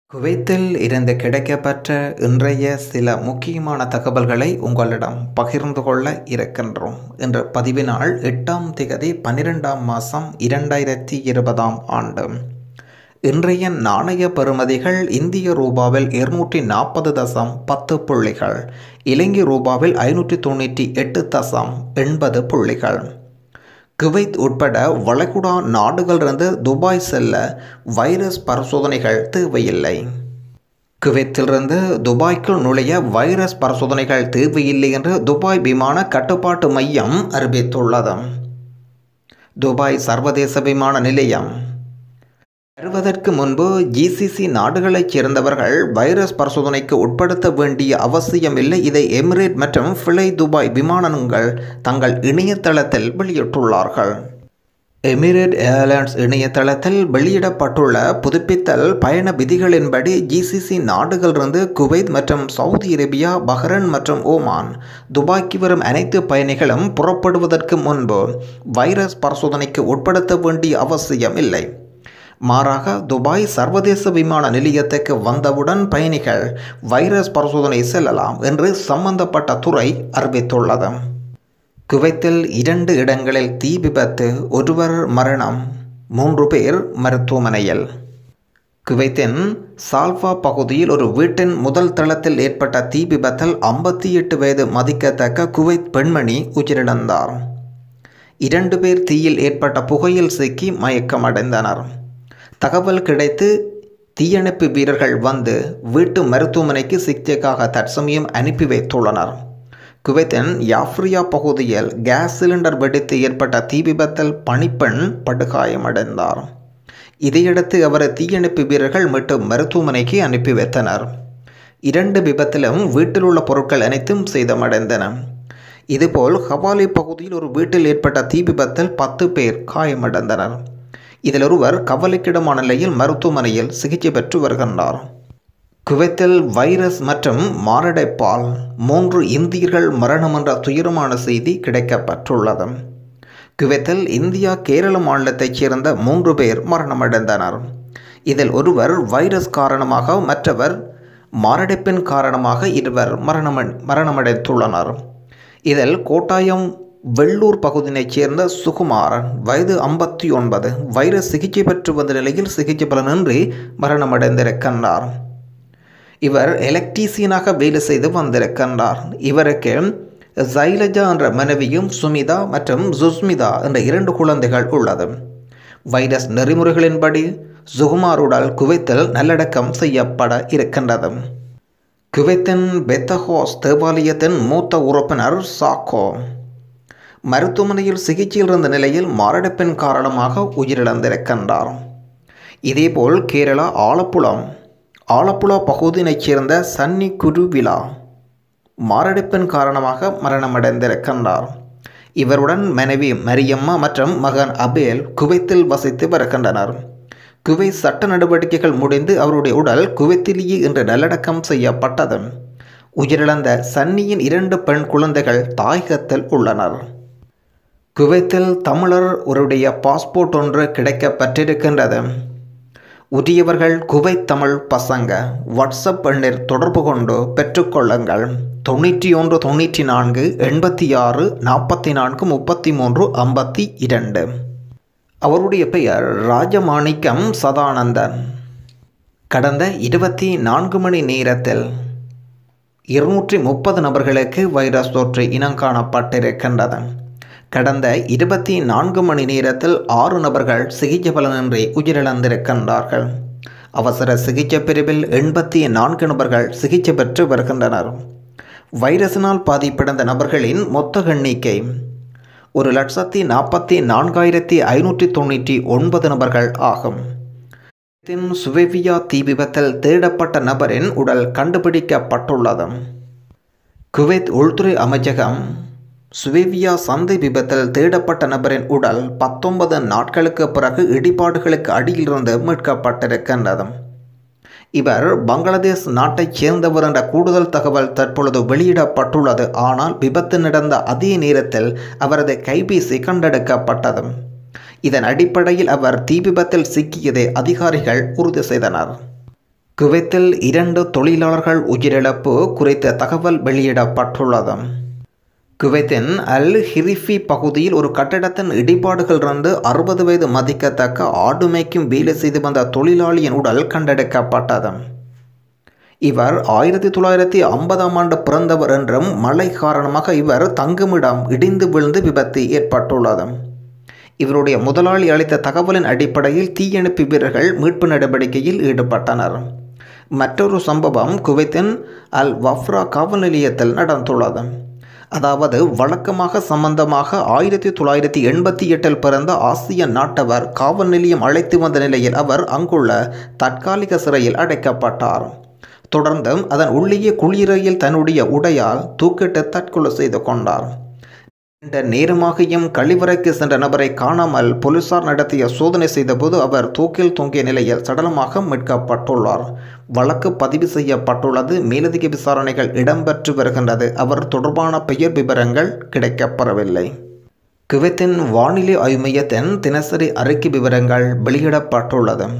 குவைத்தில் இருந்து கிடைக்கப்பெற்ற இன்றைய சில முக்கியமான தகவல்களை உங்களிடம் பகிர்ந்து கொள்ள இருக்கின்றோம் என்ற பதிவினால் எட்டாம் திகதி பன்னிரெண்டாம் மாதம் இரண்டாயிரத்தி இருபதாம் ஆண்டு இன்றைய நாணய பெறுமதிகள் இந்திய ரூபாவில் இருநூற்றி நாற்பது தசம் பத்து புள்ளிகள் இலங்கை ரூபாவில் ஐநூற்றி தொண்ணூற்றி எட்டு தசம் எண்பது புள்ளிகள் குவைத் உட்பட வளைகுடா நாடுகளிலிருந்து துபாய் செல்ல வைரஸ் பரிசோதனைகள் தேவையில்லை குவைத்திலிருந்து துபாய்க்குள் நுழைய வைரஸ் பரிசோதனைகள் தேவையில்லை என்று துபாய் விமான கட்டுப்பாட்டு மையம் அறிவித்துள்ளது துபாய் சர்வதேச விமான நிலையம் வருவதற்கு முன்பு ஜிசிசி நாடுகளைச் சேர்ந்தவர்கள் வைரஸ் பரிசோதனைக்கு உட்படுத்த வேண்டிய அவசியமில்லை இதை எமிரேட் மற்றும் ஃபிளை துபாய் விமானங்கள் தங்கள் இணையதளத்தில் வெளியிட்டுள்ளார்கள் எமிரேட் ஏர்லைன்ஸ் இணையதளத்தில் வெளியிடப்பட்டுள்ள புதுப்பித்தல் பயண விதிகளின்படி ஜிசிசி நாடுகளிலிருந்து குவைத் மற்றும் சவுதி அரேபியா பஹ்ரைன் மற்றும் ஓமான் துபாய்க்கு வரும் அனைத்து பயணிகளும் புறப்படுவதற்கு முன்பு வைரஸ் பரிசோதனைக்கு உட்படுத்த வேண்டிய அவசியம் இல்லை மாறாக துபாய் சர்வதேச விமான நிலையத்துக்கு வந்தவுடன் பயணிகள் வைரஸ் பரிசோதனை செல்லலாம் என்று சம்பந்தப்பட்ட துறை அறிவித்துள்ளது குவைத்தில் இரண்டு இடங்களில் தீ விபத்து ஒருவர் மரணம் மூன்று பேர் மருத்துவமனையில் குவைத்தின் சால்வா பகுதியில் ஒரு வீட்டின் முதல் தளத்தில் ஏற்பட்ட தீ விபத்தில் ஐம்பத்தி எட்டு வயது மதிக்கத்தக்க குவைத் பெண்மணி உயிரிழந்தார் இரண்டு பேர் தீயில் ஏற்பட்ட புகையில் சிக்கி மயக்கமடைந்தனர் தகவல் கிடைத்து தீயணைப்பு வீரர்கள் வந்து வீட்டு மருத்துவமனைக்கு சிகிச்சைக்காக தற்சமயம் அனுப்பி வைத்துள்ளனர் குவைத்தின் யாஃப்ரியா பகுதியில் கேஸ் சிலிண்டர் வெடித்து ஏற்பட்ட தீ விபத்தில் பணிப்பெண் படுகாயமடைந்தார் இதையடுத்து அவரை தீயணைப்பு வீரர்கள் மீண்டும் மருத்துவமனைக்கு அனுப்பி வைத்தனர் இரண்டு விபத்திலும் வீட்டில் உள்ள பொருட்கள் அனைத்தும் சேதமடைந்தன இதுபோல் ஹவாலி பகுதியில் ஒரு வீட்டில் ஏற்பட்ட தீ விபத்தில் பத்து பேர் காயமடைந்தனர் இதில் ஒருவர் கவலைக்கிடமான நிலையில் மருத்துவமனையில் சிகிச்சை பெற்று வருகின்றார் குவைத்தில் வைரஸ் மற்றும் மாரடைப்பால் மூன்று இந்தியர்கள் மரணம் என்ற துயரமான செய்தி கிடைக்கப்பட்டுள்ளது குவைத்தில் இந்தியா கேரள மாநிலத்தைச் சேர்ந்த மூன்று பேர் மரணமடைந்தனர் இதில் ஒருவர் வைரஸ் காரணமாக மற்றவர் மாரடைப்பின் காரணமாக இருவர் மரணம் மரணமடைந்துள்ளனர் இதில் கோட்டாயம் வெள்ளூர் பகுதியினைச் சேர்ந்த சுகுமாரன் வயது ஐம்பத்தி ஒன்பது வைரஸ் சிகிச்சை பெற்று வந்த நிலையில் சிகிச்சை பலனின்றி மரணமடைந்திருக்கின்றார் இவர் எலக்ட்ரீசியனாக வேலை செய்து வந்திருக்கின்றார் இவருக்கு ஜைலஜா என்ற மனைவியும் சுமிதா மற்றும் சுஸ்மிதா என்ற இரண்டு குழந்தைகள் உள்ளது வைரஸ் நெறிமுறைகளின்படி சுகுமார் உடல் குவைத்தில் நல்லடக்கம் செய்யப்பட இருக்கின்றது குவைத்தின் பெத்தஹோஸ் தேவாலயத்தின் மூத்த உறுப்பினர் சாக்கோ மருத்துவமனையில் சிகிச்சையில் இருந்த நிலையில் மாரடைப்பின் காரணமாக உயிரிழந்திருக்கின்றார் இதேபோல் கேரளா ஆலப்புழம் ஆலப்புழா பகுதியினைச் சேர்ந்த சன்னி குருவிழா மாரடைப்பின் காரணமாக மரணமடைந்திருக்கின்றார் இவருடன் மனைவி மரியம்மா மற்றும் மகன் அபேல் குவைத்தில் வசித்து வருகின்றனர் குவை சட்ட நடவடிக்கைகள் முடிந்து அவருடைய உடல் குவைத்திலேயே இன்று நல்லடக்கம் செய்யப்பட்டது உயிரிழந்த சன்னியின் இரண்டு பெண் குழந்தைகள் தாயகத்தில் உள்ளனர் குவைத்தில் தமிழர் ஒருடைய பாஸ்போர்ட் ஒன்று கிடைக்கப்பட்டிருக்கின்றது உரியவர்கள் குவைத் தமிழ் பசங்க வாட்ஸ்அப் எண்ணில் தொடர்பு கொண்டு பெற்றுக்கொள்ளுங்கள் தொண்ணூற்றி ஒன்று தொண்ணூற்றி நான்கு எண்பத்தி ஆறு நாற்பத்தி நான்கு முப்பத்தி மூன்று ஐம்பத்தி இரண்டு அவருடைய பெயர் ராஜமாணிக்கம் சதானந்தன் கடந்த இருபத்தி நான்கு மணி நேரத்தில் இருநூற்றி முப்பது நபர்களுக்கு வைரஸ் தொற்று இனங்காணப்பட்டிருக்கின்றது கடந்த இருபத்தி நான்கு மணி நேரத்தில் ஆறு நபர்கள் சிகிச்சை பலனின்றி உயிரிழந்திருக்கின்றார்கள் அவசர சிகிச்சை பிரிவில் எண்பத்தி நான்கு நபர்கள் சிகிச்சை பெற்று வருகின்றனர் வைரஸினால் பாதிப்படைந்த நபர்களின் மொத்த எண்ணிக்கை ஒரு லட்சத்தி நாற்பத்தி நான்காயிரத்தி ஐநூற்றி தொண்ணூற்றி ஒன்பது நபர்கள் ஆகும் சுவேவியா தீ விபத்தில் தேடப்பட்ட நபரின் உடல் கண்டுபிடிக்கப்பட்டுள்ளது குவைத் உள்துறை அமைச்சகம் சுவேவியா சந்தை விபத்தில் தேடப்பட்ட நபரின் உடல் பத்தொன்பது நாட்களுக்கு பிறகு இடிபாடுகளுக்கு அடியிலிருந்து மீட்கப்பட்டிருக்கின்றது இவர் பங்களாதேஷ் நாட்டைச் சேர்ந்தவர் என்ற கூடுதல் தகவல் தற்பொழுது வெளியிடப்பட்டுள்ளது ஆனால் விபத்து நடந்த அதே நேரத்தில் அவரது கைபேசி கண்டெடுக்கப்பட்டது இதன் அடிப்படையில் அவர் தீ விபத்தில் சிக்கியதை அதிகாரிகள் உறுதி செய்தனர் குவைத்தில் இரண்டு தொழிலாளர்கள் உயிரிழப்பு குறித்த தகவல் வெளியிடப்பட்டுள்ளது குவைத்தின் அல் ஹிரிஃபி பகுதியில் ஒரு கட்டடத்தின் இடிபாடுகள் இருந்து அறுபது வயது மதிக்கத்தக்க ஆடுமைக்கும் வேலை செய்து வந்த தொழிலாளியின் உடல் கண்டெடுக்கப்பட்டது இவர் ஆயிரத்தி தொள்ளாயிரத்தி ஐம்பதாம் ஆண்டு பிறந்தவர் என்றும் மழை காரணமாக இவர் தங்குமிடம் இடிந்து விழுந்து விபத்து ஏற்பட்டுள்ளது இவருடைய முதலாளி அளித்த தகவலின் அடிப்படையில் தீயணைப்பு வீரர்கள் மீட்பு நடவடிக்கையில் ஈடுபட்டனர் மற்றொரு சம்பவம் குவைத்தின் அல் வஃப்ரா காவல் நிலையத்தில் நடந்துள்ளது அதாவது வழக்கமாக சம்பந்தமாக ஆயிரத்தி தொள்ளாயிரத்தி எண்பத்தி எட்டில் பிறந்த ஆசிய நாட்டவர் காவல் நிலையம் அழைத்து வந்த நிலையில் அவர் அங்குள்ள தற்காலிக சிறையில் அடைக்கப்பட்டார் தொடர்ந்தும் அதன் உள்ளேயே குளிரையில் தன்னுடைய உடையால் தூக்கிட்டு தற்கொலை செய்து கொண்டார் இந்த நேரமாகியும் கழிவறைக்கு சென்ற நபரை காணாமல் போலீசார் நடத்திய சோதனை செய்தபோது அவர் தூக்கில் தொங்கிய நிலையில் சடலமாக மீட்கப்பட்டுள்ளார் வழக்கு பதிவு செய்யப்பட்டுள்ளது மேலதிக விசாரணைகள் இடம்பெற்று வருகின்றது அவர் தொடர்பான பெயர் விவரங்கள் கிடைக்கப்பெறவில்லை குவைத்தின் வானிலை ஆய்வு மையத்தின் தினசரி அறிக்கை விவரங்கள் வெளியிடப்பட்டுள்ளது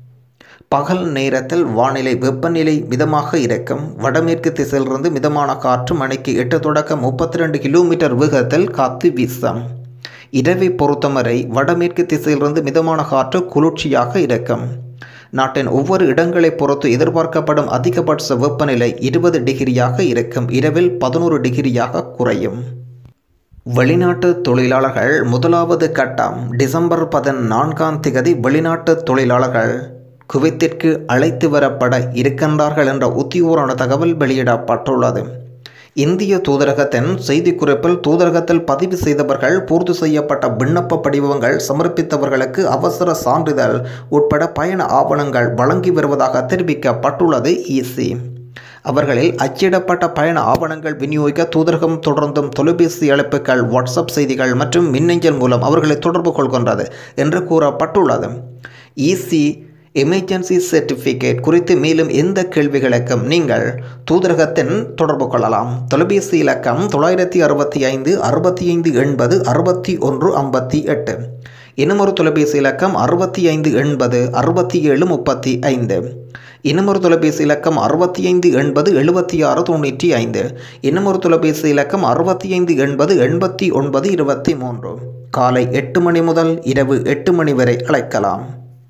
பகல் நேரத்தில் வானிலை வெப்பநிலை மிதமாக இருக்கும் வடமேற்கு திசையிலிருந்து மிதமான காற்று மணிக்கு எட்டு தொடக்கம் முப்பத்தி ரெண்டு கிலோமீட்டர் வேகத்தில் காத்து வீசும் இரவை பொறுத்தவரை வடமேற்கு திசையிலிருந்து மிதமான காற்று குளிர்ச்சியாக இருக்கும் நாட்டின் ஒவ்வொரு இடங்களை பொறுத்து எதிர்பார்க்கப்படும் அதிகபட்ச வெப்பநிலை இருபது டிகிரியாக இருக்கும் இரவில் பதினோரு டிகிரியாக குறையும் வெளிநாட்டு தொழிலாளர்கள் முதலாவது கட்டம் டிசம்பர் பதினான்காம் திகதி வெளிநாட்டு தொழிலாளர்கள் குவைத்திற்கு அழைத்து வரப்பட இருக்கின்றார்கள் என்ற உத்தியோரான தகவல் வெளியிடப்பட்டுள்ளது இந்திய தூதரகத்தின் செய்திக்குறிப்பில் தூதரகத்தில் பதிவு செய்தவர்கள் பூர்த்தி செய்யப்பட்ட விண்ணப்ப படிவங்கள் சமர்ப்பித்தவர்களுக்கு அவசர சான்றிதழ் உட்பட பயண ஆவணங்கள் வழங்கி வருவதாக தெரிவிக்கப்பட்டுள்ளது இசி அவர்களில் அச்சிடப்பட்ட பயண ஆவணங்கள் விநியோகிக்க தூதரகம் தொடர்ந்தும் தொலைபேசி அழைப்புகள் வாட்ஸ்அப் செய்திகள் மற்றும் மின்னஞ்சல் மூலம் அவர்களை தொடர்பு கொள்கின்றது என்று கூறப்பட்டுள்ளது இசி எமர்ஜென்சி சர்டிஃபிகேட் குறித்து மேலும் எந்த கேள்விகளுக்கும் நீங்கள் தூதரகத்தின் தொடர்பு கொள்ளலாம் தொலைபேசி இலக்கம் தொள்ளாயிரத்தி அறுபத்தி ஐந்து அறுபத்தி ஐந்து எண்பது அறுபத்தி ஒன்று ஐம்பத்தி எட்டு இன்னுமொரு தொலைபேசி இலக்கம் அறுபத்தி ஐந்து எண்பது அறுபத்தி ஏழு முப்பத்தி ஐந்து இன்னுமொரு தொலைபேசி இலக்கம் அறுபத்தி ஐந்து எண்பது எழுபத்தி ஆறு தொண்ணூற்றி ஐந்து இன்னுமொரு தொலைபேசி இலக்கம் அறுபத்தி ஐந்து எண்பது எண்பத்தி ஒன்பது இருபத்தி மூன்று காலை எட்டு மணி முதல் இரவு எட்டு மணி வரை அழைக்கலாம்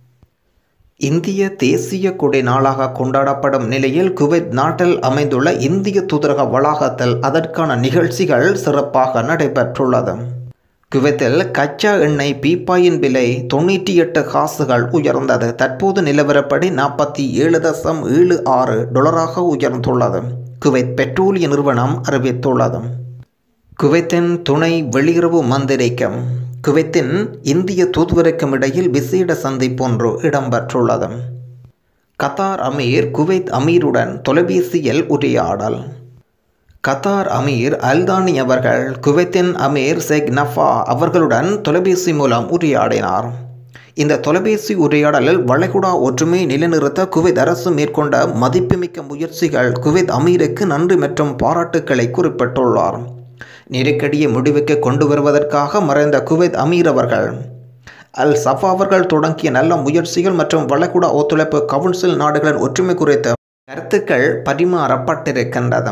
இந்திய தேசிய கொடி நாளாக கொண்டாடப்படும் நிலையில் குவைத் நாட்டில் அமைந்துள்ள இந்திய தூதரக வளாகத்தில் அதற்கான நிகழ்ச்சிகள் சிறப்பாக நடைபெற்றுள்ளது குவைத்தில் கச்சா எண்ணெய் பீப்பாயின் விலை தொண்ணூற்றி எட்டு காசுகள் உயர்ந்தது தற்போது நிலவரப்படி நாற்பத்தி ஏழு தசம் ஏழு ஆறு டொலராக உயர்ந்துள்ளது குவைத் பெட்ரோலிய நிறுவனம் அறிவித்துள்ளது குவைத்தின் துணை வெளியுறவு மந்திரிக்கும் குவைத்தின் இந்திய தூதுவருக்கும் இடையில் விசேட சந்திப்பொன்று இடம்பெற்றுள்ளது கத்தார் அமீர் குவைத் அமீருடன் தொலைபேசியில் உரையாடல் கத்தார் அமீர் அல்தானி அவர்கள் குவைத்தின் அமீர் ஷேக் நஃபா அவர்களுடன் தொலைபேசி மூலம் உரையாடினார் இந்த தொலைபேசி உரையாடலில் வளைகுடா ஒற்றுமை நிலைநிறுத்த குவைத் அரசு மேற்கொண்ட மதிப்புமிக்க முயற்சிகள் குவைத் அமீருக்கு நன்றி மற்றும் பாராட்டுக்களை குறிப்பிட்டுள்ளார் நெருக்கடியை முடிவுக்கு கொண்டு வருவதற்காக மறைந்த குவைத் அமீர் அவர்கள் அல் சஃபா அவர்கள் தொடங்கிய நல்ல முயற்சிகள் மற்றும் வளைகுடா ஒத்துழைப்பு கவுன்சில் நாடுகளின் ஒற்றுமை குறித்த கருத்துக்கள் பரிமாறப்பட்டிருக்கின்றது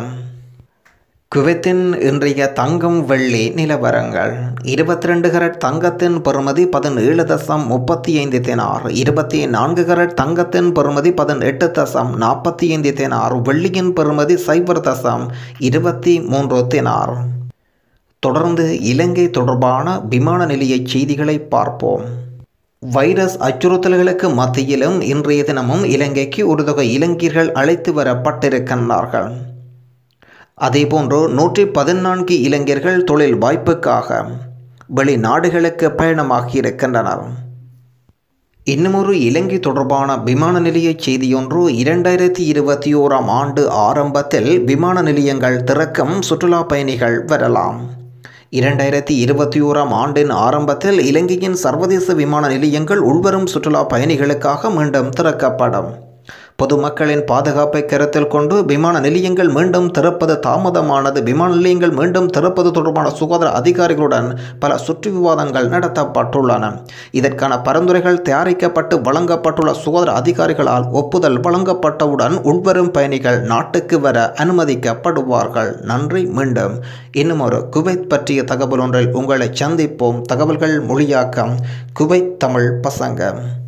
குவைத்தின் இன்றைய தங்கம் வெள்ளி நிலவரங்கள் இருபத்தி ரெண்டு கரட் தங்கத்தின் பெறுமதி பதினேழு தசம் முப்பத்தி ஐந்து தினார் இருபத்தி நான்கு கரட் தங்கத்தின் பெறுமதி பதினெட்டு தசம் நாற்பத்தி ஐந்து தினார் வெள்ளியின் பெறுமதி சைபர் தசம் இருபத்தி மூன்று தினார் தொடர்ந்து இலங்கை தொடர்பான விமான நிலைய செய்திகளை பார்ப்போம் வைரஸ் அச்சுறுத்தல்களுக்கு மத்தியிலும் இன்றைய தினமும் இலங்கைக்கு ஒரு தொகை இலங்கையர்கள் அழைத்து வரப்பட்டிருக்கின்றார்கள் அதேபோன்று நூற்றி பதினான்கு இளைஞர்கள் தொழில் வாய்ப்புக்காக வெளிநாடுகளுக்கு பயணமாகி இருக்கின்றனர் இன்னுமொரு இலங்கை தொடர்பான விமான நிலைய செய்தியொன்று இரண்டாயிரத்தி இருபத்தி ஓராம் ஆண்டு ஆரம்பத்தில் விமான நிலையங்கள் திறக்கும் சுற்றுலா பயணிகள் வரலாம் இரண்டாயிரத்தி இருபத்தி ஓராம் ஆண்டின் ஆரம்பத்தில் இலங்கையின் சர்வதேச விமான நிலையங்கள் உள்வரும் சுற்றுலா பயணிகளுக்காக மீண்டும் திறக்கப்படும் பொதுமக்களின் பாதுகாப்பை கருத்தில் கொண்டு விமான நிலையங்கள் மீண்டும் திறப்பது தாமதமானது விமான நிலையங்கள் மீண்டும் திறப்பது தொடர்பான சுகாதார அதிகாரிகளுடன் பல சுற்று விவாதங்கள் நடத்தப்பட்டுள்ளன இதற்கான பரிந்துரைகள் தயாரிக்கப்பட்டு வழங்கப்பட்டுள்ள சுகாதார அதிகாரிகளால் ஒப்புதல் வழங்கப்பட்டவுடன் உள்வரும் பயணிகள் நாட்டுக்கு வர அனுமதிக்கப்படுவார்கள் நன்றி மீண்டும் இன்னும் ஒரு குவைத் பற்றிய தகவல் ஒன்றில் உங்களை சந்திப்போம் தகவல்கள் மொழியாக்கம் குவைத் தமிழ் பசங்க